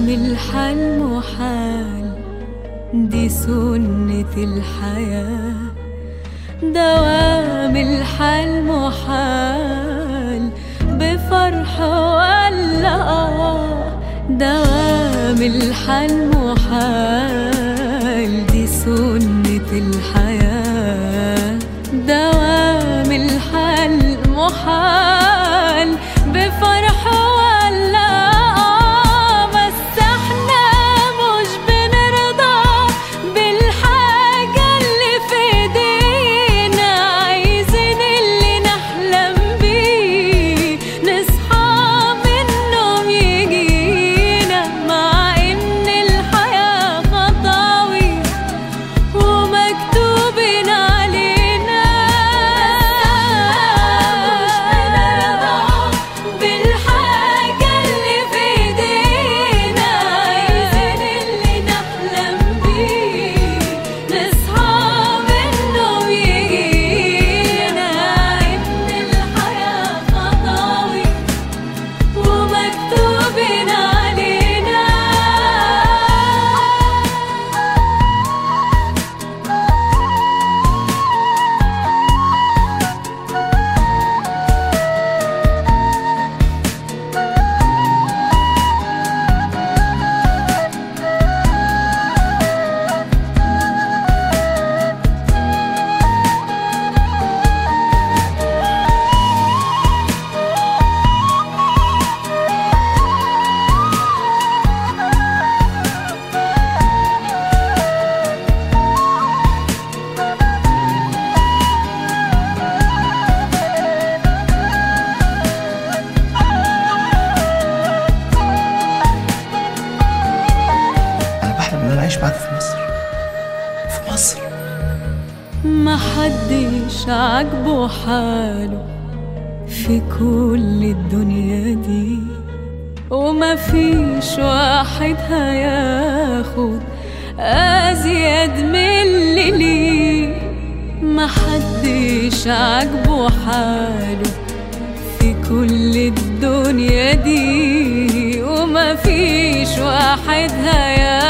دوام الحال محال دي سنة الحياة دوام الحال محال بفرح ولا آه دوام الحال محال دي سنة الحياة دوام الحال محال بفرح ولا آه بس احنا مش بنرضى بالحاجة اللي في ايدينا عايزين اللي نحلم بيه نصحى من النوم يجينا مع ان الحياة خطاوي ومكتوبين علينا مش بنرضى بالحاجة اللي في ايدينا عايزين اللي نحلم بيه نصحى من النوم يجينا ان الحياة خطاوي ومكتوبين علينا انا بحلم ان انا اعيش معاك في مصر في مصر محدش عاجبه حاله في كل الدنيا دي ومفيش واحد هياخد أزيد من اللي ليه محدش عاجبه حاله في كل الدنيا دي ومفيش واحد هياخد